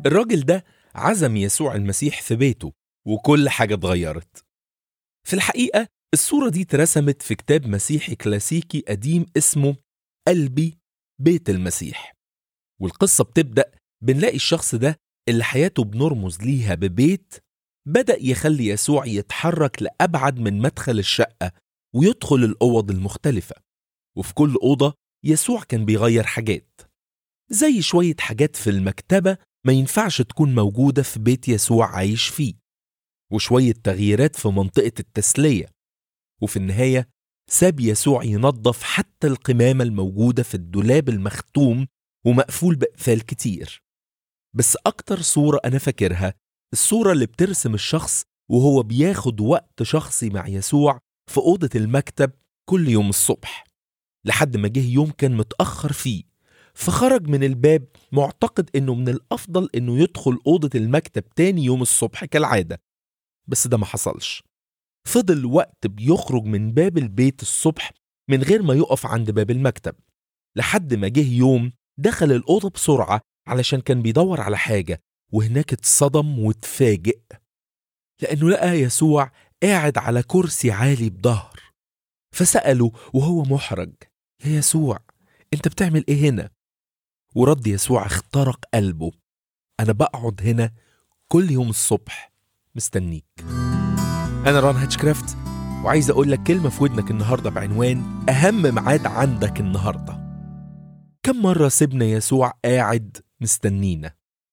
الراجل ده عزم يسوع المسيح في بيته وكل حاجة اتغيرت في الحقيقة الصورة دي اترسمت في كتاب مسيحي كلاسيكي قديم اسمه قلبي بيت المسيح والقصة بتبدأ بنلاقي الشخص ده اللي حياته بنرمز ليها ببيت بدأ يخلي يسوع يتحرك لأبعد من مدخل الشقة ويدخل الأوض المختلفة وفي كل أوضة يسوع كان بيغير حاجات زي شوية حاجات في المكتبة ما ينفعش تكون موجودة في بيت يسوع عايش فيه وشوية تغييرات في منطقة التسلية وفي النهاية ساب يسوع ينظف حتى القمامة الموجودة في الدولاب المختوم ومقفول بقفال كتير بس أكتر صورة أنا فاكرها الصورة اللي بترسم الشخص وهو بياخد وقت شخصي مع يسوع في أوضة المكتب كل يوم الصبح لحد ما جه يوم كان متأخر فيه فخرج من الباب معتقد انه من الافضل انه يدخل اوضه المكتب تاني يوم الصبح كالعاده بس ده ما حصلش فضل وقت بيخرج من باب البيت الصبح من غير ما يقف عند باب المكتب لحد ما جه يوم دخل الاوضه بسرعه علشان كان بيدور على حاجه وهناك اتصدم واتفاجئ لانه لقى يسوع قاعد على كرسي عالي بظهر فساله وهو محرج يا يسوع انت بتعمل ايه هنا ورد يسوع اخترق قلبه أنا بقعد هنا كل يوم الصبح مستنيك أنا ران هاتشكرافت وعايز أقول لك كلمة في ودنك النهاردة بعنوان أهم ميعاد عندك النهاردة كم مرة سيبنا يسوع قاعد مستنينا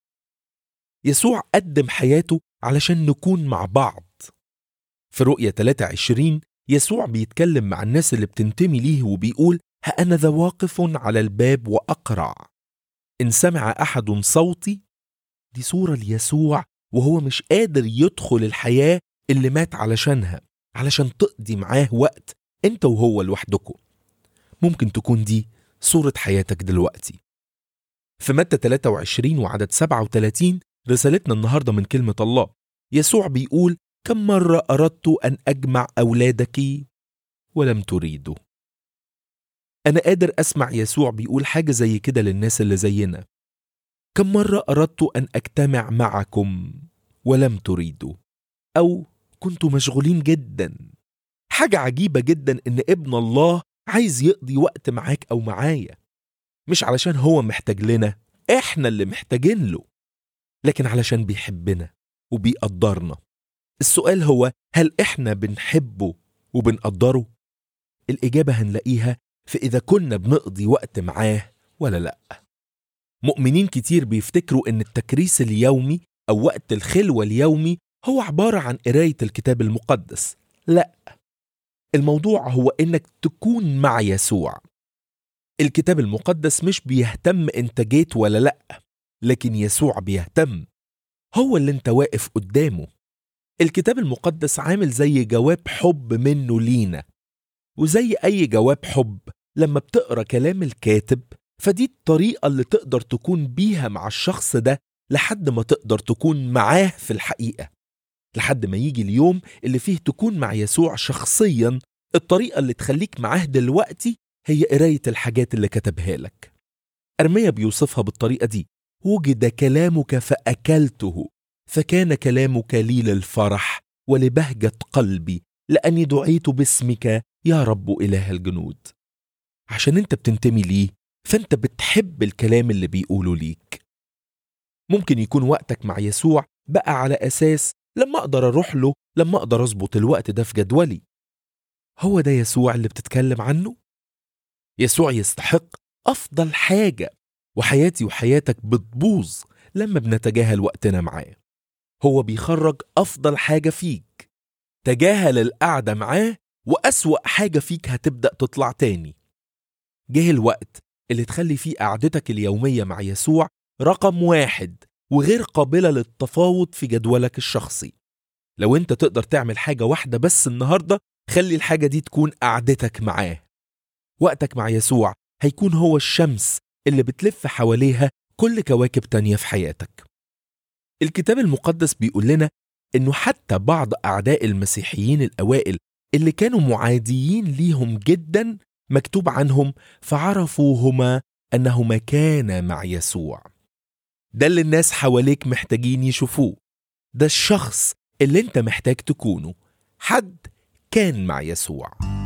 يسوع قدم حياته علشان نكون مع بعض في رؤية 23 يسوع بيتكلم مع الناس اللي بتنتمي ليه وبيقول ها أنا ذا واقف على الباب وأقرع إن سمع أحد صوتي دي صورة ليسوع وهو مش قادر يدخل الحياة اللي مات علشانها علشان تقضي معاه وقت انت وهو لوحدكم ممكن تكون دي صورة حياتك دلوقتي في متى 23 وعدد 37 رسالتنا النهاردة من كلمة الله يسوع بيقول كم مرة أردت أن أجمع أولادك ولم تريدوا أنا قادر أسمع يسوع بيقول حاجة زي كده للناس اللي زينا كم مرة أردت أن أجتمع معكم ولم تريدوا أو كنتوا مشغولين جدا حاجة عجيبة جدا إن ابن الله عايز يقضي وقت معاك أو معايا مش علشان هو محتاج لنا إحنا اللي محتاجين له لكن علشان بيحبنا وبيقدرنا السؤال هو هل إحنا بنحبه وبنقدره؟ الإجابة هنلاقيها في إذا كنا بنقضي وقت معاه ولا لأ مؤمنين كتير بيفتكروا إن التكريس اليومي أو وقت الخلوة اليومي هو عبارة عن قراية الكتاب المقدس لأ الموضوع هو إنك تكون مع يسوع الكتاب المقدس مش بيهتم انت جيت ولا لأ لكن يسوع بيهتم هو اللي انت واقف قدامه الكتاب المقدس عامل زي جواب حب منه لينا وزي أي جواب حب لما بتقرا كلام الكاتب فدي الطريقة اللي تقدر تكون بيها مع الشخص ده لحد ما تقدر تكون معاه في الحقيقة لحد ما يجي اليوم اللي فيه تكون مع يسوع شخصيا الطريقة اللي تخليك معاه دلوقتي هي قراية الحاجات اللي كتبها لك أرميا بيوصفها بالطريقة دي وجد كلامك فأكلته فكان كلامك لي للفرح ولبهجة قلبي لأني دعيت باسمك يا رب إله الجنود عشان انت بتنتمي ليه فانت بتحب الكلام اللي بيقوله ليك ممكن يكون وقتك مع يسوع بقى على أساس لما أقدر أروح له لما أقدر أظبط الوقت ده في جدولي هو ده يسوع اللي بتتكلم عنه؟ يسوع يستحق أفضل حاجة وحياتي وحياتك بتبوظ لما بنتجاهل وقتنا معاه هو بيخرج أفضل حاجة فيك تجاهل القعدة معاه وأسوأ حاجة فيك هتبدأ تطلع تاني جه الوقت اللي تخلي فيه قعدتك اليومية مع يسوع رقم واحد وغير قابلة للتفاوض في جدولك الشخصي لو انت تقدر تعمل حاجة واحدة بس النهاردة خلي الحاجة دي تكون قعدتك معاه وقتك مع يسوع هيكون هو الشمس اللي بتلف حواليها كل كواكب تانية في حياتك الكتاب المقدس بيقول لنا انه حتى بعض اعداء المسيحيين الاوائل اللي كانوا معاديين ليهم جدا مكتوب عنهم فعرفوهما انهما كانا مع يسوع ده اللي الناس حواليك محتاجين يشوفوه ده الشخص اللي انت محتاج تكونه حد كان مع يسوع